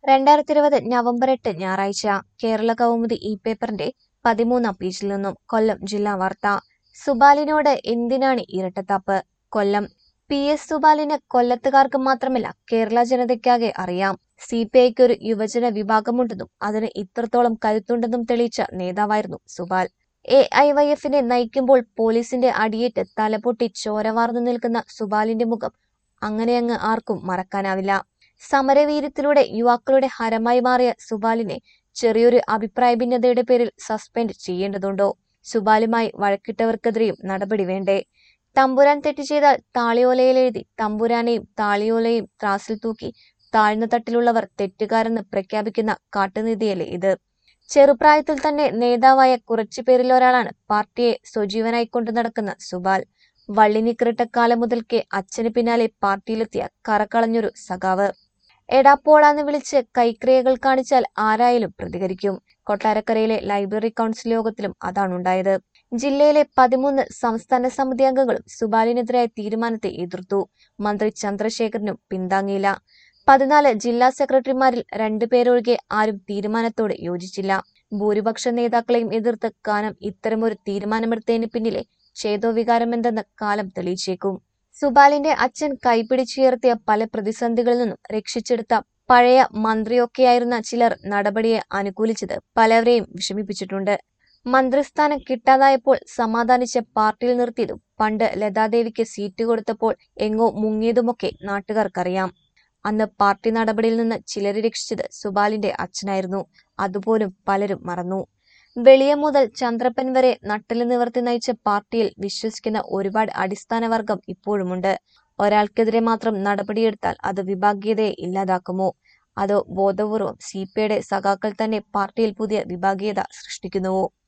രണ്ടായിരത്തി ഇരുപത് നവംബർ എട്ട് ഞായറാഴ്ച കേരള കൗമുദി ഇ പേപ്പറിന്റെ പതിമൂന്നാം പേജിൽ നിന്നും കൊല്ലം ജില്ലാ വാർത്ത സുബാലിനോട് എന്തിനാണ് ഇരട്ടത്താപ്പ് കൊല്ലം പി എസ് സുബാലിന് കൊല്ലത്തുകാർക്ക് മാത്രമല്ല കേരള ജനതയ്ക്കാകെ അറിയാം സി പി ഐക്ക് ഒരു യുവജന വിഭാഗമുണ്ടെന്നും അതിന് ഇത്രത്തോളം കരുത്തുണ്ടെന്നും തെളിയിച്ച നേതാവായിരുന്നു സുബാൽ എ ഐ വൈ എഫിനെ നയിക്കുമ്പോൾ പോലീസിന്റെ അടിയേറ്റ് തലപൊട്ടി ചോരവാർന്നു നിൽക്കുന്ന സുബാലിന്റെ മുഖം അങ്ങനെയങ്ങ് ആർക്കും മറക്കാനാവില്ല സമരവീര്യത്തിലൂടെ യുവാക്കളുടെ ഹരമായി മാറിയ സുബാലിനെ ചെറിയൊരു അഭിപ്രായ ഭിന്നതയുടെ പേരിൽ സസ്പെൻഡ് ചെയ്യേണ്ടതുണ്ടോ സുബാലുമായി വഴക്കിട്ടവർക്കെതിരെയും നടപടി വേണ്ടേ തമ്പുരാൻ തെറ്റ് ചെയ്താൽ താളിയോലയിൽ എഴുതി തമ്പുരാനെയും താളിയോലയും ത്രാസിൽ തൂക്കി താഴ്ന്ന തട്ടിലുള്ളവർ തെറ്റുകാരെന്ന് പ്രഖ്യാപിക്കുന്ന കാട്ടുനീതിയല്ലേ ഇത് ചെറുപ്രായത്തിൽ തന്നെ നേതാവായ കുറച്ചു പേരിൽ ഒരാളാണ് പാർട്ടിയെ സ്വജീവനായി കൊണ്ടു നടക്കുന്ന സുബാൽ വള്ളിനിക്കിറിട്ടക്കാലം മുതൽക്കേ അച്ഛന് പിന്നാലെ പാർട്ടിയിലെത്തിയ കറകളഞ്ഞൊരു സഖാവ് എടാപ്പോളാന്ന് വിളിച്ച് കൈക്രിയകൾ കാണിച്ചാൽ ആരായാലും പ്രതികരിക്കും കൊട്ടാരക്കരയിലെ ലൈബ്രറി കൗൺസിൽ യോഗത്തിലും അതാണുണ്ടായത് ജില്ലയിലെ പതിമൂന്ന് സംസ്ഥാന സമിതി അംഗങ്ങളും സുബാലിനെതിരായ തീരുമാനത്തെ എതിർത്തു മന്ത്രി ചന്ദ്രശേഖരനും പിന്താങ്ങിയില്ല പതിനാല് ജില്ലാ സെക്രട്ടറിമാരിൽ രണ്ടുപേരൊഴികെ ആരും തീരുമാനത്തോട് യോജിച്ചില്ല ഭൂരിപക്ഷ നേതാക്കളെയും എതിർത്ത് കാനം ഇത്തരമൊരു തീരുമാനമെടുത്തതിന് പിന്നിലെ ചേതോവികാരമെന്തെന്ന് കാലം തെളിയിച്ചേക്കും സുബാലിന്റെ അച്ഛൻ കൈപിടിച്ചുയർത്തിയ പല പ്രതിസന്ധികളിൽ നിന്നും രക്ഷിച്ചെടുത്ത പഴയ മന്ത്രിയൊക്കെയായിരുന്ന ചിലർ നടപടിയെ അനുകൂലിച്ചത് പലവരെയും വിഷമിപ്പിച്ചിട്ടുണ്ട് മന്ത്രിസ്ഥാനം കിട്ടാതായപ്പോൾ സമാധാനിച്ച പാർട്ടിയിൽ നിർത്തിയതും പണ്ട് ലതാദേവിക്ക് സീറ്റ് കൊടുത്തപ്പോൾ എങ്ങോ മുങ്ങിയതുമൊക്കെ നാട്ടുകാർക്കറിയാം അന്ന് പാർട്ടി നടപടിയിൽ നിന്ന് ചിലരെ രക്ഷിച്ചത് സുബാലിന്റെ അച്ഛനായിരുന്നു അതുപോലും പലരും മറന്നു വെളിയ മുതൽ ചന്ദ്രപ്പൻ വരെ നട്ടല് നിവർത്തി നയിച്ച പാർട്ടിയിൽ വിശ്വസിക്കുന്ന ഒരുപാട് അടിസ്ഥാന വർഗം ഇപ്പോഴുമുണ്ട് ഒരാൾക്കെതിരെ മാത്രം നടപടിയെടുത്താൽ അത് വിഭാഗീയതയെ ഇല്ലാതാക്കുമോ അതോ ബോധപൂർവം സി പി ഐയുടെ സഖാക്കൾ തന്നെ പാർട്ടിയിൽ പുതിയ വിഭാഗീയത സൃഷ്ടിക്കുന്നുവോ